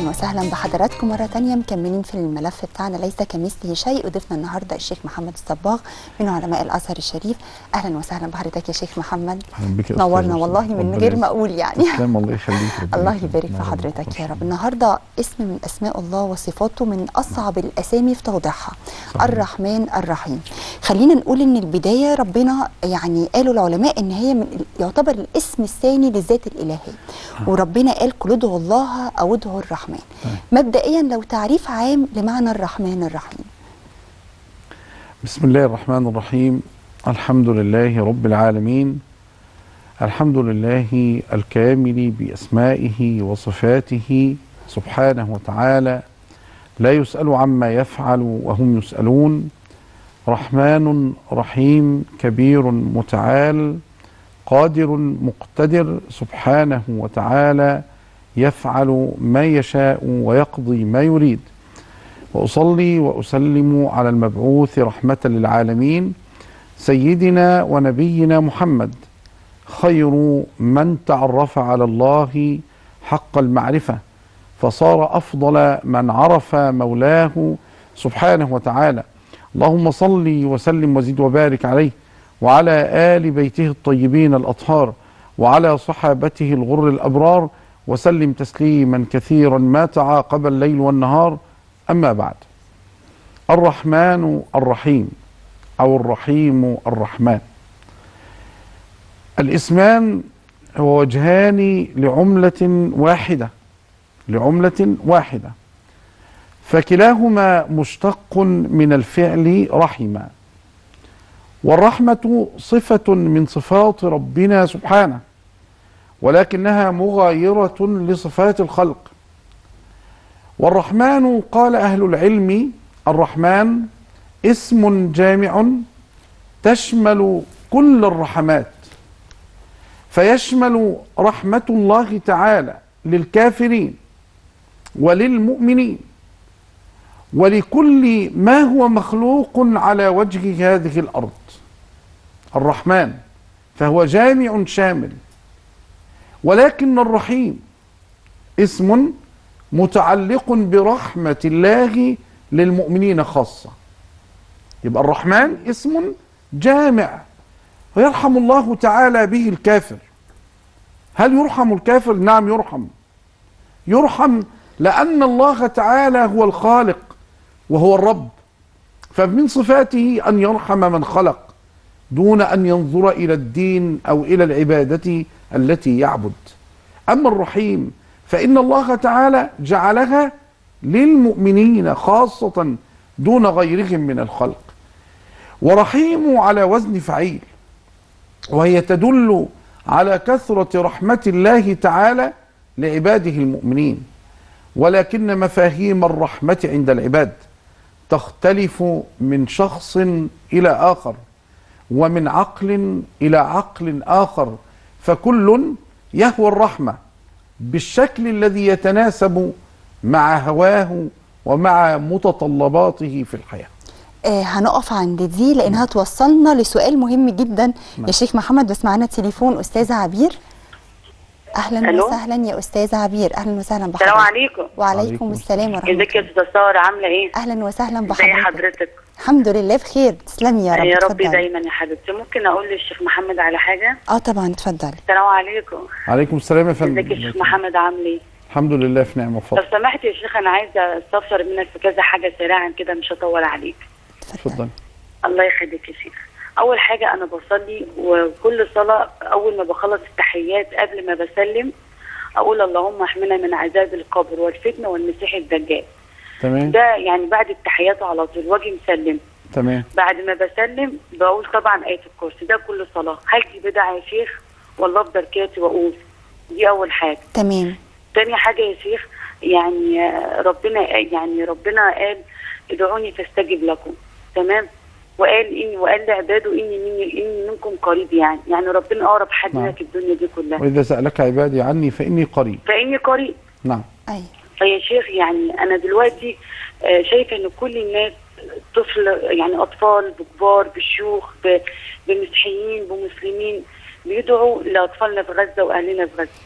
اهلا وسهلا بحضراتكم مره تانية مكملين في الملف بتاعنا ليس كمثله شيء وضيفنا النهارده الشيخ محمد الصباغ من علماء الازهر الشريف اهلا وسهلا بحضرتك يا شيخ محمد اهلا بك يا نورنا أستاذة. والله من ربنا غير ما يسعدك. اقول يعني تسلم الله يخليك ربنا الله يخليك. يبارك في نعم. حضرتك يا رب النهارده اسم من اسماء الله وصفاته من اصعب الاسامي في توضيحها صحيح. الرحمن الرحيم خلينا نقول ان البدايه ربنا يعني قالوا العلماء ان هي من يعتبر الاسم الثاني للذات الالهيه وربنا قال قل ادعوا الله او ادعوا الرحمن مبدئيا لو تعريف عام لمعنى الرحمن الرحيم بسم الله الرحمن الرحيم الحمد لله رب العالمين الحمد لله الكامل بأسمائه وصفاته سبحانه وتعالى لا يسأل عما يفعل وهم يسألون رحمن رحيم كبير متعال قادر مقتدر سبحانه وتعالى يفعل ما يشاء ويقضي ما يريد واصلي واسلم على المبعوث رحمه للعالمين سيدنا ونبينا محمد خير من تعرف على الله حق المعرفه فصار افضل من عرف مولاه سبحانه وتعالى اللهم صل وسلم وزد وبارك عليه وعلى ال بيته الطيبين الاطهار وعلى صحابته الغر الابرار وسلم تسليما كثيرا ما تعاقب الليل والنهار اما بعد الرحمن الرحيم او الرحيم الرحمن الاسمان هو وجهان لعمله واحده لعمله واحده فكلاهما مشتق من الفعل رحما والرحمه صفه من صفات ربنا سبحانه ولكنها مغايره لصفات الخلق والرحمن قال اهل العلم الرحمن اسم جامع تشمل كل الرحمات فيشمل رحمه الله تعالى للكافرين وللمؤمنين ولكل ما هو مخلوق على وجه هذه الارض الرحمن فهو جامع شامل ولكن الرحيم اسم متعلق برحمه الله للمؤمنين خاصه يبقى الرحمن اسم جامع ويرحم الله تعالى به الكافر هل يرحم الكافر نعم يرحم يرحم لان الله تعالى هو الخالق وهو الرب فمن صفاته ان يرحم من خلق دون ان ينظر الى الدين او الى العباده التي يعبد اما الرحيم فان الله تعالى جعلها للمؤمنين خاصه دون غيرهم من الخلق ورحيم على وزن فعيل وهي تدل على كثره رحمه الله تعالى لعباده المؤمنين ولكن مفاهيم الرحمه عند العباد تختلف من شخص الى اخر ومن عقل الى عقل اخر فكل يهوى الرحمه بالشكل الذي يتناسب مع هواه ومع متطلباته في الحياه آه هنقف عند دي لانها توصلنا لسؤال مهم جدا يا شيخ محمد بس معانا تليفون استاذه عبير اهلا ألو؟ وسهلا يا استاذه عبير اهلا وسهلا بحضرتك السلام عليكم وعليكم وعليكم السلام ورحمه ازيك يا الله استاذه ساره عامله ايه اهلا وسهلا ازي بحضرتك حضرتك الحمد لله بخير تسلمي يا رب يا رب اتفضلي. دايما يا حبيبتي ممكن اقول للشيخ محمد على حاجه اه طبعا اتفضلي السلام عليكم عليكم السلام يا فندم ازيك يا شيخ محمد عامل ايه الحمد لله في نعمه لو وفضل سمحت يا شيخ انا عايزه استفسر منك في كذا حاجه سريعا كده مش هطول عليك اتفضل الله يخليك يا شيخ اول حاجه انا بصلي وكل صلاه اول ما بخلص التحيات قبل ما بسلم اقول اللهم احمنا من عذاب القبر والفتنه والمسيح الدجال تمام ده يعني بعد التحيات على طول واجي مسلم تمام بعد ما بسلم بقول طبعا آية الكرسي ده كل صلاة هل دي بدعة يا شيخ ولا أفضل كاتي وأقول دي أول حاجة تمام تاني حاجة يا شيخ يعني آه، ربنا يعني ربنا قال ادعوني فاستجب لكم تمام وقال إني وقال لعباده إني مني إني منكم قريب يعني يعني ربنا أقرب حد نعم. لنا في الدنيا دي كلها واذا سالك عبادي عني فاني قريب فإني قريب نعم ايوه فيا شيخ يعني انا دلوقتي آه، شايفه ان كل الناس طفل يعني اطفال بكبار بشيوخ ب- بمسيحيين بمسلمين بيدعوا لاطفالنا في غزه واهلنا في غزه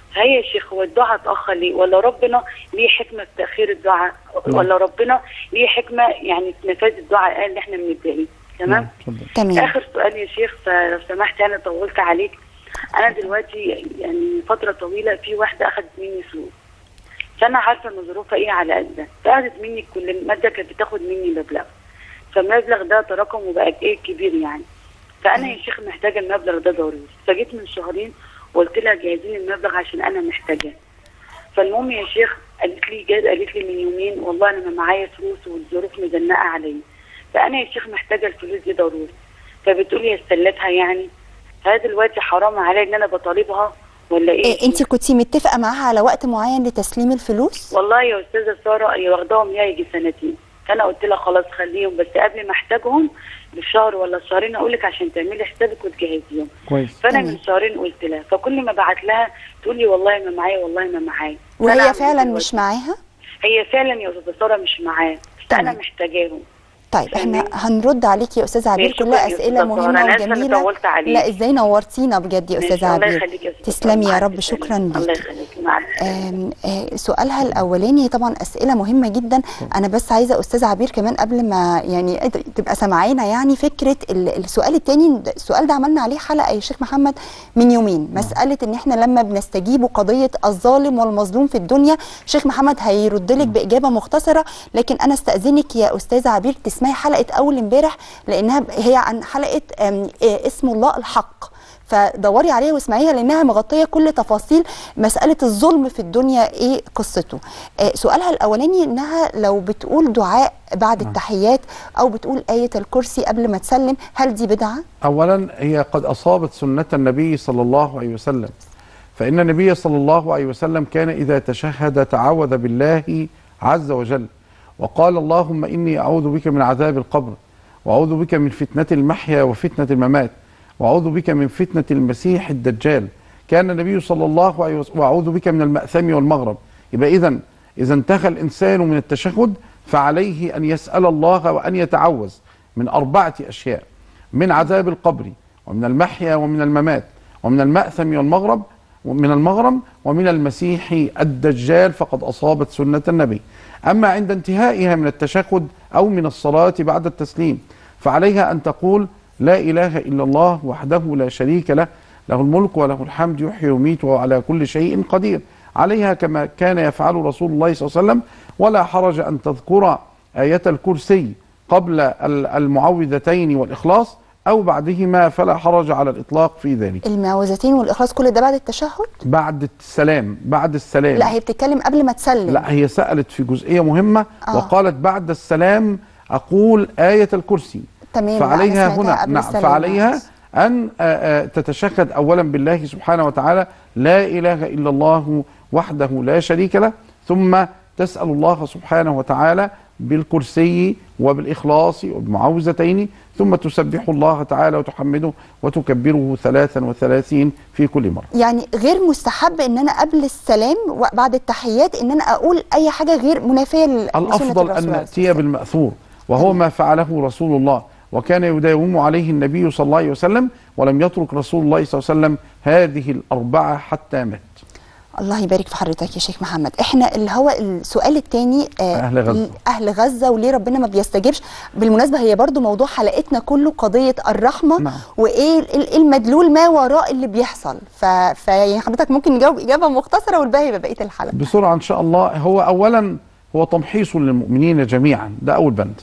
هيا يا شيخ هو الدعاء اتاخر ليه ولا ربنا ليه حكمه في تاخير الدعاء ولا ربنا ليه حكمه يعني في نفاذ الدعاء اللي احنا بندعيه تمام اتفضل تمام اخر سؤال يا شيخ فلو سمحت انا طولت عليك انا دلوقتي يعني فتره طويله في واحده اخذت مني فلوس فانا عارفه ان ظروفها ايه على قدها فاخذت مني كل ماده كانت بتاخد مني مبلغ فالمبلغ ده تراكم وبقى ايه كبير يعني فانا يا شيخ محتاجه المبلغ ده ضروري فجيت من شهرين وقلت لها جهزي لي المبلغ عشان انا محتاجاه فالمهم يا شيخ قالت لي جاز قالت لي من يومين والله انا ما معايا فلوس والظروف مزنقه عليا فانا يا شيخ محتاجه الفلوس دي ضروري فبتقولي استلتها يعني فهذا دلوقتي حرام عليا ان انا بطالبها ولا ايه إيه انت كنتي متفقه معاها على وقت معين لتسليم الفلوس والله يا استاذه ساره هي واخداهم يا يجي سنتين فانا قلت لها خلاص خليهم بس قبل ما احتاجهم بشهر ولا شهرين اقول لك عشان تعملي حسابك وتجهزيهم كويس فانا تمام. من شهرين قلت لها فكل ما بعت لها تقول لي والله ما معايا والله ما معايا فأنا وهي أعمل فعلا دلوقتي. مش معاها هي فعلا يا استاذه ساره مش معايا بس انا تمام. محتاجاهم طيب احنا فاهمين؟ هنرد عليكي يا استاذه عبير ماشي، شكراً كلها يا اسئله أستاذة سارة. مهمه أنا آسفة إني وجميله طولت عليك. لا ازاي نورتينا بجد يا ماشي، استاذه الله عبير يخليك يا أستاذة تسلمي سارة. يا مع رب السلامة. شكرا الله ليك يخليك مع السلامه آم، آه، سؤالها الاولاني طبعا اسئله مهمه جدا انا بس عايزه استاذ عبير كمان قبل ما يعني تبقى سامعانا يعني فكره ال- السؤال الثاني السؤال ده عملنا عليه حلقه يا شيخ محمد من يومين مساله ان احنا لما بنستجيب قضيه الظالم والمظلوم في الدنيا شيخ محمد هيرد لك باجابه مختصره لكن انا استاذنك يا استاذه عبير تسمعي حلقه اول امبارح لانها هي عن حلقه آم، آه، اسم الله الحق فدوري عليها واسمعيها لانها مغطيه كل تفاصيل مساله الظلم في الدنيا ايه قصته آه سؤالها الاولاني انها لو بتقول دعاء بعد التحيات او بتقول ايه الكرسي قبل ما تسلم هل دي بدعه اولا هي قد اصابت سنه النبي صلى الله عليه وسلم فان النبي صلى الله عليه وسلم كان اذا تشهد تعوذ بالله عز وجل وقال اللهم اني اعوذ بك من عذاب القبر واعوذ بك من فتنه المحيا وفتنه الممات واعوذ بك من فتنه المسيح الدجال كان النبي صلى الله عليه وسلم واعوذ بك من الماثم والمغرب يبقى اذا اذا انتهى الانسان من التشهد فعليه ان يسال الله وان يتعوذ من اربعه اشياء من عذاب القبر ومن المحيا ومن الممات ومن المأثم والمغرب ومن المغرم ومن المسيح الدجال فقد أصابت سنة النبي أما عند انتهائها من التشهد أو من الصلاة بعد التسليم فعليها أن تقول لا إله إلا الله وحده لا شريك له له الملك وله الحمد يحيي ويميت وهو على كل شيء قدير عليها كما كان يفعل رسول الله صلى الله عليه وسلم ولا حرج أن تذكر آية الكرسي قبل ال- المعوذتين والإخلاص أو بعدهما فلا حرج على الإطلاق في ذلك المعوذتين والاخلاص كل ده بعد التشهد بعد السلام بعد السلام لا هي بتتكلم قبل ما تسلم لا هي سألت في جزئية مهمة آه. وقالت بعد السلام أقول آية الكرسي تمام فعليها أنا سمعتها هنا قبل نعم السلام. فعليها أن آه، آه، تتشهد أولا بالله سبحانه وتعالى لا إله إلا الله وحده لا شريك له ثم تسأل الله سبحانه وتعالى بالكرسي وبالإخلاص وبمعوذتين ثم تسبح الله تعالى وتحمده وتكبره ثلاثا وثلاثين في كل مرة يعني غير مستحب ان انا قبل السلام وبعد التحيات ان انا اقول اي حاجه غير منافيه ل- لسنة الأفضل الرسول أن عليه نأتي الصلاة بالمأثور وهو ما فعله رسول الله وكان يداوم عليه النبي صلى الله عليه وسلم ولم يترك رسول الله صلى الله عليه وسلم هذه الأربعة حتى مات الله يبارك في حضرتك يا شيخ محمد احنا اللي هو السؤال الثاني أهل غزة. اهل غزه وليه ربنا ما بيستجيبش بالمناسبه هي برضو موضوع حلقتنا كله قضيه الرحمه نعم. وايه ال- المدلول ما وراء اللي بيحصل ف... فيعني حضرتك ممكن نجاوب اجابه مختصره والباقي يبقى بقيه الحلقه بسرعة إن شاء الله هو أولا هو تمحيص للمؤمنين جميعا ده أول بند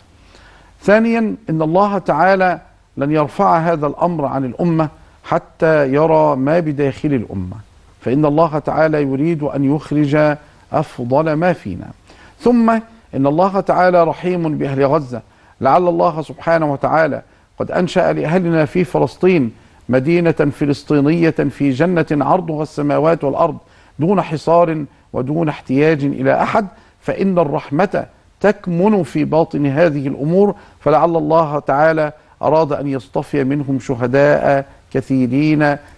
ثانيا إن الله تعالى لن يرفع هذا الأمر عن الأمة حتى يرى ما بداخل الأمة فإن الله تعالى يريد أن يخرج أفضل ما فينا ثم إن الله تعالى رحيم بأهل غزة لعل الله سبحانه وتعالى قد أنشأ لأهلنا في فلسطين مدينة فلسطينية في جنة عرضها السماوات والأرض دون حصار ودون احتياج إلى أحد فإن الرحمة تكمن في باطن هذه الأمور فلعل الله تعالى أراد أن يصطفي منهم شهداء كثيرين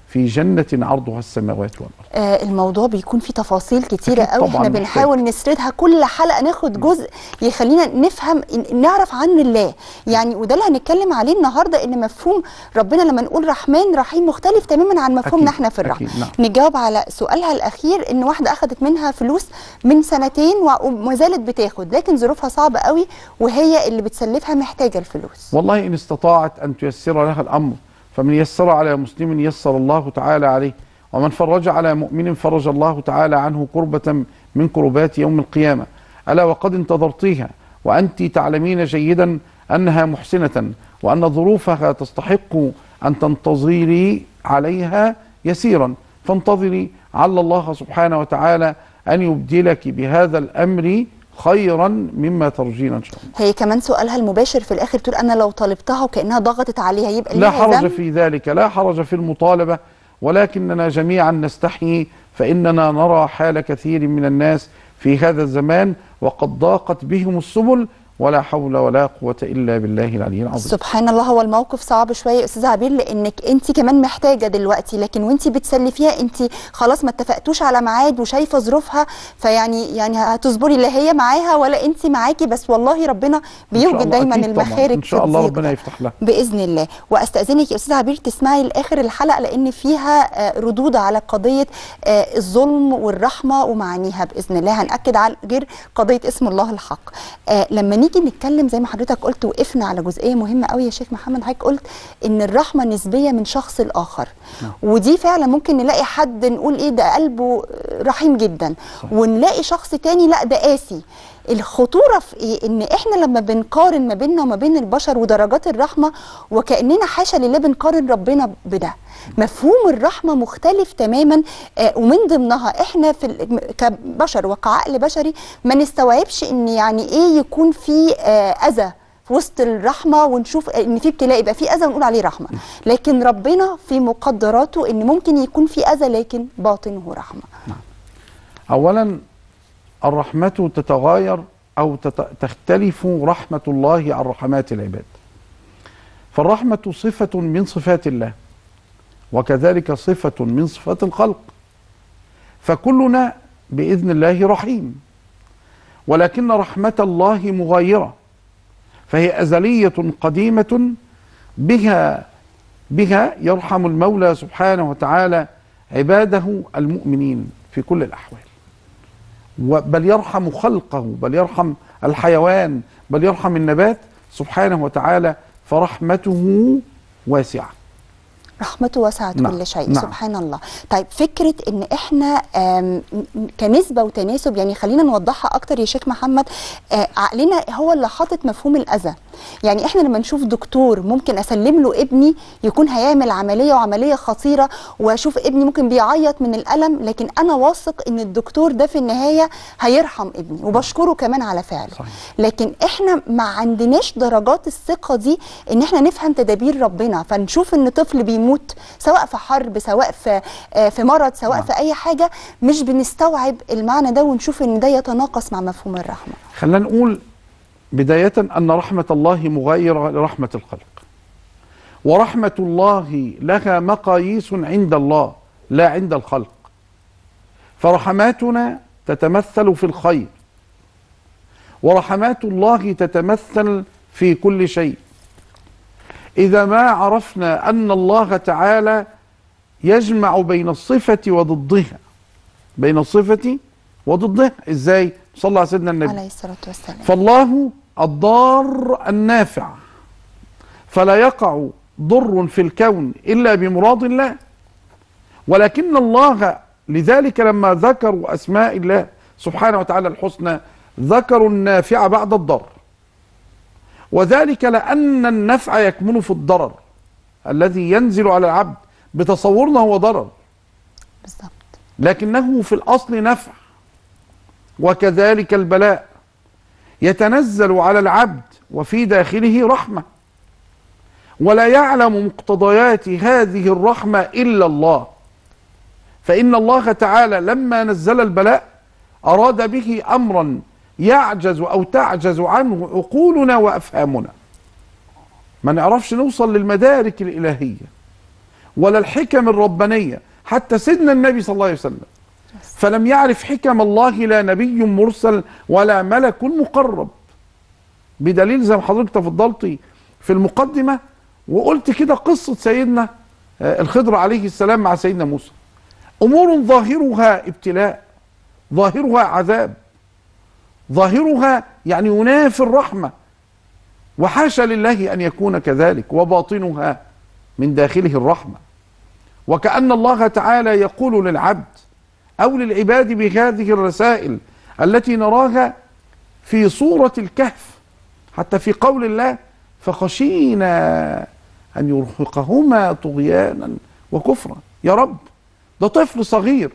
في جنة عرضها السماوات والأرض آه، الموضوع بيكون فيه تفاصيل كتيرة أكيد قوي طبعاً احنا محتاج. بنحاول نسردها كل حلقة ناخد جزء يخلينا نفهم إن- نعرف عن الله يعني وده اللي هنتكلم عليه النهاردة ان مفهوم ربنا لما نقول رحمن رحيم مختلف تماما عن مفهومنا أكيد، احنا في الرحمة أكيد، نعم. نجاوب على سؤالها الأخير ان واحدة أخدت منها فلوس من سنتين و- وما زالت بتاخد لكن ظروفها صعبة قوي وهي اللي بتسلفها محتاجة الفلوس والله إن استطاعت أن تيسر لها الأمر فمن يسر على مسلم يسر الله تعالى عليه ومن فرج على مؤمن فرج الله تعالى عنه كربة من كربات يوم القيامة ألا وقد انتظرتيها وأنت تعلمين جيدا أنها محسنة وأن ظروفها تستحق أن تنتظري عليها يسيرا فانتظري على الله سبحانه وتعالى أن يبدلك بهذا الأمر خيرا مما ترجين إن شاء الله هي كمان سؤالها المباشر في الآخر تقول أنا لو طالبتها وكأنها ضغطت عليها يبقى لا ليها حرج ذنب؟ في ذلك لا حرج في المطالبة ولكننا جميعا نستحيي فإننا نرى حال كثير من الناس في هذا الزمان وقد ضاقت بهم السبل ولا حول ولا قوة إلا بالله العلي العظيم سبحان الله هو الموقف صعب شويه يا استاذه عبير لانك انت كمان محتاجه دلوقتي لكن وانت بتسلفيها انت خلاص ما اتفقتوش على ميعاد وشايفه ظروفها فيعني يعني هتصبري لا هي معاها ولا انت معاكي بس والله ربنا إن شاء بيوجد الله دايما أكيد طبعاً. المخارج إن شاء في الله الضيق ربنا ده. يفتح لها باذن الله واستاذنك يا استاذه عبير تسمعي لاخر الحلقه لان فيها آه، ردود على قضيه آه، الظلم والرحمه ومعانيها باذن الله هناكد على غير قضيه اسم الله الحق آه، لما نيجي نتكلم زي ما حضرتك قلت وقفنا على جزئيه مهمه قوي يا شيخ محمد حضرتك قلت ان الرحمه نسبيه من شخص لاخر ودي فعلا ممكن نلاقي حد نقول ايه ده قلبه رحيم جدا ونلاقي شخص تاني لا ده قاسي الخطوره في ايه ان احنا لما بنقارن ما بيننا وما بين البشر ودرجات الرحمه وكاننا حاشا لله بنقارن ربنا بده مفهوم الرحمه مختلف تماما آه ومن ضمنها احنا في ال- كبشر وكعقل بشري ما نستوعبش ان يعني ايه يكون في آه اذى في وسط الرحمه ونشوف ان في ابتلاء يبقى في اذى ونقول عليه رحمه لكن ربنا في مقدراته ان ممكن يكون في اذى لكن باطنه رحمه أولا الرحمة تتغاير أو تت- تختلف رحمة الله عن رحمات العباد فالرحمة صفة من صفات الله وكذلك صفة من صفات الخلق فكلنا بإذن الله رحيم ولكن رحمة الله مغايرة فهي أزلية قديمة بها بها يرحم المولى سبحانه وتعالى عباده المؤمنين في كل الأحوال و- بل يرحم خلقه بل يرحم الحيوان بل يرحم النبات سبحانه وتعالى فرحمته واسعة رحمته وسعت نعم، كل شيء نعم. سبحان الله طيب فكرة ان احنا آم، ن- كنسبة وتناسب يعني خلينا نوضحها اكتر يا شيخ محمد آه، عقلنا هو اللي حاطط مفهوم الاذى يعني احنا لما نشوف دكتور ممكن اسلم له ابني يكون هيعمل عملية وعملية خطيرة واشوف ابني ممكن بيعيط من الالم لكن انا واثق ان الدكتور ده في النهاية هيرحم ابني وبشكره كمان على فعله صحيح. لكن احنا ما عندناش درجات الثقه دي ان احنا نفهم تدابير ربنا فنشوف ان طفل بيموت سواء في حرب سواء في آه، في مرض سواء نعم. في اي حاجه مش بنستوعب المعنى ده ونشوف ان ده يتناقص مع مفهوم الرحمه خلينا نقول بداية أن رحمة الله مغايرة لرحمة الخلق ورحمة الله لها مقاييس عند الله لا عند الخلق فرحماتنا تتمثل في الخير ورحمات الله تتمثل في كل شيء إذا ما عرفنا أن الله تعالى يجمع بين الصفة وضدها بين الصفة وضدها إزاي؟ صلى الله على سيدنا النبي عليه الصلاه والسلام فالله الضار النافع فلا يقع ضر في الكون الا بمراد الله ولكن الله لذلك لما ذكروا اسماء الله سبحانه وتعالى الحسنى ذكروا النافع بعد الضر وذلك لان النفع يكمن في الضرر الذي ينزل على العبد بتصورنا هو ضرر بالظبط لكنه في الاصل نفع وكذلك البلاء يتنزل على العبد وفي داخله رحمه ولا يعلم مقتضيات هذه الرحمه الا الله فان الله تعالى لما نزل البلاء اراد به امرا يعجز او تعجز عنه عقولنا وافهامنا ما نعرفش نوصل للمدارك الالهيه ولا الحكم الربانيه حتى سيدنا النبي صلى الله عليه وسلم فلم يعرف حكم الله لا نبي مرسل ولا ملك مقرب بدليل زي ما حضرتك تفضلتي في المقدمه وقلت كده قصه سيدنا آه، الخضر عليه السلام مع سيدنا موسى امور ظاهرها ابتلاء ظاهرها عذاب ظاهرها يعني ينافي الرحمه وحاشا لله ان يكون كذلك وباطنها من داخله الرحمه وكأن الله تعالى يقول للعبد أو للعباد بهذه الرسائل التي نراها في صورة الكهف حتى في قول الله فخشينا أن يرهقهما طغيانا وكفرا يا رب ده طفل صغير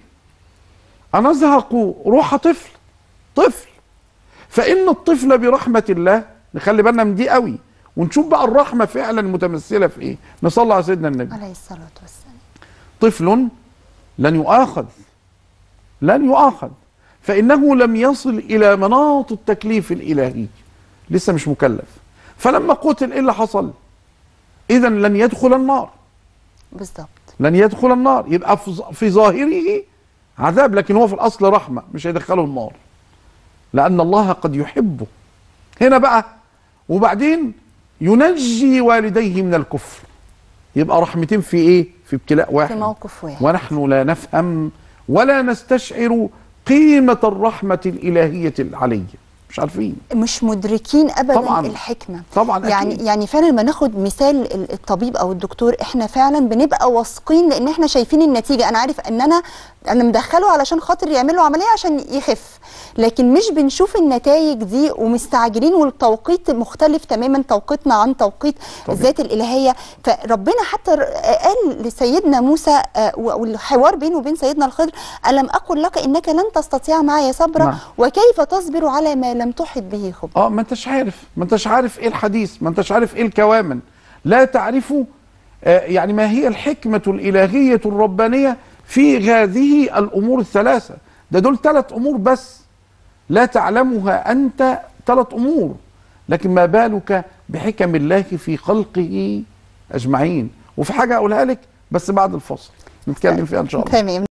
أنزهق روح طفل طفل فإن الطفل برحمة الله نخلي بالنا من دي قوي ونشوف بقى الرحمة فعلا متمثلة في إيه نصلي على سيدنا النبي عليه الصلاة والسلام طفل لن يؤاخذ لن يؤاخذ فإنه لم يصل إلى مناط التكليف الإلهي لسه مش مكلف فلما قتل إيه اللي حصل إذا لن يدخل النار بالظبط لن يدخل النار يبقى في ظ- في ظاهره عذاب لكن هو في الأصل رحمة مش هيدخله النار لأن الله قد يحبه هنا بقى وبعدين ينجي والديه من الكفر يبقى رحمتين في ايه في ابتلاء واحد في موقف واحد ونحن لا نفهم ولا نستشعر قيمة الرحمة الإلهية العلية مش عارفين مش مدركين ابدا طبعاً. الحكمه طبعا يعني أكيد. يعني فعلا لما ناخد مثال ال- الطبيب او الدكتور احنا فعلا بنبقى واثقين لان احنا شايفين النتيجه انا عارف ان انا انا مدخله علشان خاطر يعمل له عمليه عشان يخف لكن مش بنشوف النتائج دي ومستعجلين والتوقيت مختلف تماما توقيتنا عن توقيت طبيعي. الذات الالهيه فربنا حتى ر- قال لسيدنا موسى آه، والحوار بينه وبين سيدنا الخضر الم اقل لك انك لن تستطيع معي صبرا نعم. وكيف تصبر على ما لم تحط به خبرا اه ما انتش عارف ما انتش عارف ايه الحديث ما انتش عارف ايه الكوامن لا تعرف آه يعني ما هي الحكمة الإلهية الربانية في هذه الأمور الثلاثة ده دول ثلاث أمور بس لا تعلمها أنت ثلاث أمور لكن ما بالك بحكم الله في خلقه أجمعين وفي حاجة أقولها لك بس بعد الفصل نتكلم فيها إن شاء الله تمام